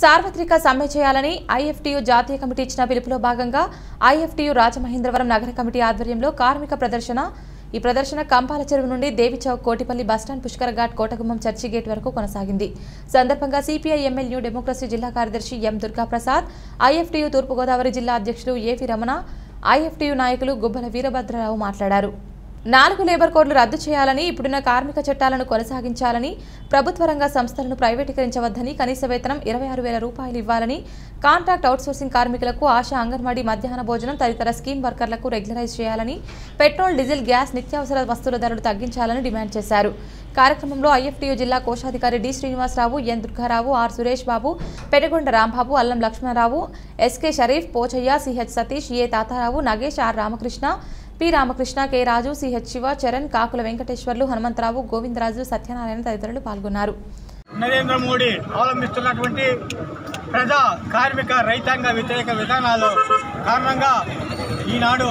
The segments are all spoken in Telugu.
సార్వత్రిక సమ్మె చేయాలని ఐఎఫ్టీయూ జాతీయ కమిటీ ఇచ్చిన పిలుపులో భాగంగా ఐఎఫ్టీయూ రాజమహేంద్రవరం నగర కమిటీ ఆధ్వర్యంలో కార్మిక ప్రదర్శన ఈ ప్రదర్శన కంపాల చెరువు నుండి Devichowk Kotipalli bus stand Pushkarghat Kotagummam church gate వరకు కొనసాగింది సందర్భంగా సిపిఐ ఎమ్మెల్ న్యూ డెమోక్రసీ జిల్లా కార్యదర్శి ఎం దుర్గాప్రసాద్ ఐఎఫ్టీయూ తూర్పుగోదావరి జిల్లా అధ్యక్షులు ఏవి రమణ ఐఎఫ్టీయూ నాయకులు గుబ్బల వీరభద్రరావు మాట్లాడారు నాలుగు లేబర్ కోడ్లు రద్దు చేయాలని ఇప్పుడున్న కార్మిక చట్టాలను కొనసాగించాలని ప్రభుత్వ రంగ సంస్థలను ప్రైవేటీకరించవద్దని కనీస వేతనం ఇరవై ఆరు వేల రూపాయలు ఇవ్వాలని కాంట్రాక్ట్ అవుట్సోర్సింగ్ కార్మికులకు ఆశా అంగన్వాడీ మధ్యాహ్న భోజనం తదితర స్కీమ్ వర్కర్లకు రెగ్యులరైజ్ చేయాలని పెట్రోల్ డీజిల్ గ్యాస్ నిత్యావసర వస్తువుల ధరలు తగ్గించాలని డిమాండ్ చేశారు కార్యక్రమంలో ఐఎఫ్టీయూ జిల్లా కోశాధికారి D Srinivasarao N Durgarao R Suresh Babu Peragonda Rambabu Allam Lakshmanarao SK Sharif Pochaiah CH Satish A Tatarao Nagesh R Ramakrishna P Ramakrishna K Raju CH Siva Charan Kakula Venkateswarlu Hanumantharao Govindaraju Satyanarayana తదితరులు పాల్గొన్నారు నరేంద్ర మోడీ అవలంబిస్తున్నటువంటి ప్రజా కార్మిక రైతాంగ వ్యతిరేక విధానాలు కారణంగా ఈనాడు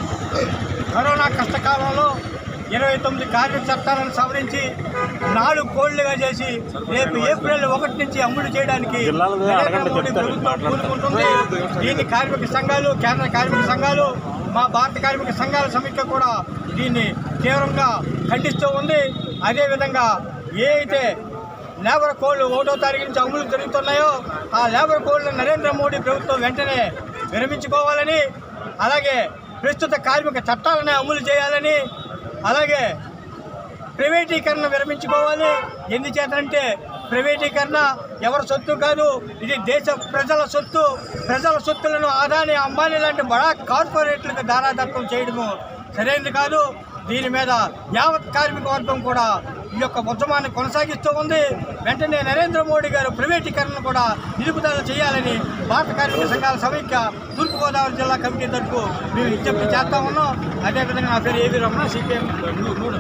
కరోనా కష్టకాలంలో ఇరవై తొమ్మిది కార్మిక చట్టాలను సవరించి నాలుగు కోళ్లుగా చేసి రేపు ఏప్రిల్ ఒకటి నుంచి అమలు చేయడానికి నరేంద్ర మోడీ ప్రభుత్వం పూనుకుంటుంది దీన్ని కార్మిక సంఘాలు కేంద్ర కార్మిక సంఘాలు మా భారత కార్మిక సంఘాల సమితి కూడా దీన్ని తీవ్రంగా ఖండిస్తూ ఉంది అదేవిధంగా ఏ అయితే లేబర్ కోడ్లు ఒకటో తారీఖు నుంచి అమలు జరుగుతున్నాయో ఆ లేబర్ కోడ్లు నరేంద్ర మోడీ ప్రభుత్వం వెంటనే విరమించుకోవాలని అలాగే ప్రస్తుత కార్మిక చట్టాలను అమలు చేయాలని అలాగే ప్రైవేటీకరణ విరమించుకోవాలి ఎందుచేతంటే ప్రైవేటీకరణ ఎవరి సొత్తు కాదు ఇది దేశ ప్రజల సొత్తు ప్రజల సొత్తులను ఆదాని అంబానీ లాంటి బడా కార్పొరేట్లకు దారాదత్తం చేయడము సరైనది కాదు దీని మీద యావత్ కార్మిక వర్గం కూడా ఈ యొక్క ఉద్యమాన్ని కొనసాగిస్తూ ఉంది వెంటనే నరేంద్ర మోడీ గారు ప్రైవేటీకరణను కూడా నిలుపుదల చేయాలని భారత కార్మిక సంఘాల సమైక్య తూర్పుగోదావరి జిల్లా కమిటీ తరఫు మేము విజ్ఞప్తి చేస్తా ఉన్నాం అదేవిధంగా నా పేరు ఏవి రమణ సిపిఎం మూడు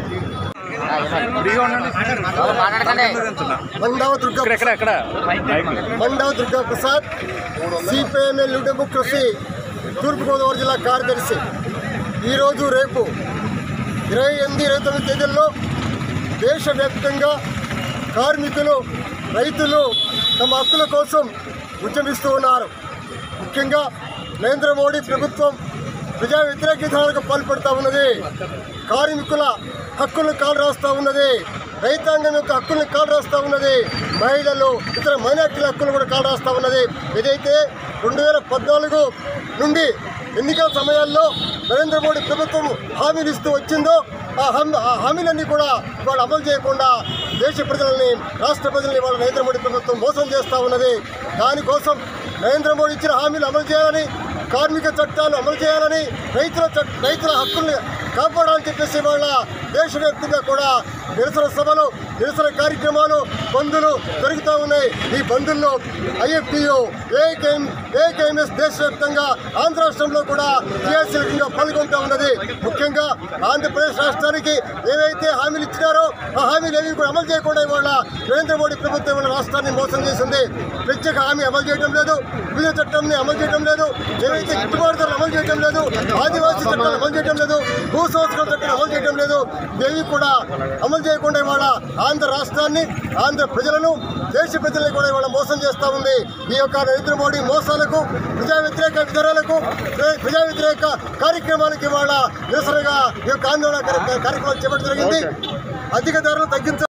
మండవ దుర్గా మండవ దుర్గా ప్రసాద్ సిపిఎంఎల్ డెమోక్రసీ తూర్పుగోదావరి జిల్లా కార్యదర్శి ఈరోజు రేపు ఇరవై ఎనిమిది ఇరవై తొమ్మిది తేదీల్లో దేశవ్యాప్తంగా కార్మికులు రైతులు తమ హక్కుల కోసం ఉద్యమిస్తూ ఉన్నారు ముఖ్యంగా నరేంద్ర మోడీ ప్రభుత్వం ప్రజా వ్యతిరేక విధానాలకు పాల్పడుతూ ఉన్నది కార్మికుల హక్కులను కాలు రాస్తూ ఉన్నది రైతాంగం యొక్క హక్కులను కాలు రాస్తూ ఉన్నది మహిళలు ఇతర మైనార్టీల హక్కులు కూడా కాలు రాస్తూ ఉన్నది ఏదైతే రెండు వేల పద్నాలుగు నుండి ఎన్నికల సమయాల్లో నరేంద్ర మోడీ ప్రభుత్వం హామీలు ఇస్తూ వచ్చిందో ఆ హామీ ఆ హామీలన్నీ కూడా వాళ్ళు అమలు చేయకుండా దేశ ప్రజలని రాష్ట్ర ప్రజల్ని వాళ్ళ నరేంద్ర మోడీ ప్రభుత్వం మోసం చేస్తూ ఉన్నది దానికోసం నరేంద్ర మోడీ ఇచ్చిన హామీలు అమలు చేయాలని కార్మిక చట్టాలు అమలు చేయాలని రైతుల చట్- రైతుల హక్కుల్ని కాపాడాలని చెప్పేసి వాళ్ళ దేశవ్యాప్తంగా కూడా నిరసన సభలు నిరసన కార్యక్రమాలు బంధులు జరుగుతూ ఉన్నాయి ఈ బంధుల్లో ఐఎఫ్టియు ఏకేఎం ఏకేఎంఎస్ దేశవ్యాప్తంగా ఆంధ్ర రాష్ట్రంలో కూడా క్రియాశీలకంగా పాల్గొంటూ ఉన్నది ముఖ్యంగా ఆంధ్రప్రదేశ్ రాష్ట్రానికి ఏవైతే హామీలు ఇచ్చినారో ఆ హామీలు ఏవి కూడా అమలు చేయకుండా ఇవాళ నరేంద్ర మోడీ ప్రభుత్వం ఇవాళ రాష్ట్రాన్ని మోసం చేసింది ప్రత్యేక హామీ అమలు చేయడం లేదు వివిధ చట్టంని అమలు చేయడం లేదు ఏవైతే గిట్టుబాటు ధరలు అమలు చేయడం లేదు ఆదివాసీ చట్టాలు అమలు చేయడం లేదు భూ సంస్కరణ చట్టాలు అమలు చేయడం లేదు ఇవేవి కూడా అమలు చేయకుండా ఇవాళ ఆంధ్ర రాష్ట్రాన్ని ఆంధ్ర ప్రజలను దేశ ప్రజల్ని కూడా ఇవాళ మోసం చేస్తూ ఉంది ఈ యొక్క నరేంద్ర మోడీ మోసాలకు ప్రజా వ్యతిరేక విధానాలకు ప్ర- ప్రజా వ్యతిరేక కార్యక్రమాలకు ఇవాళ నిరసనగా ఈ యొక్క ఆందోళన కార్య- కార్యక్రమాలు చేపట్టడం జరిగింది అధిక ధరలు తగ్గించాలి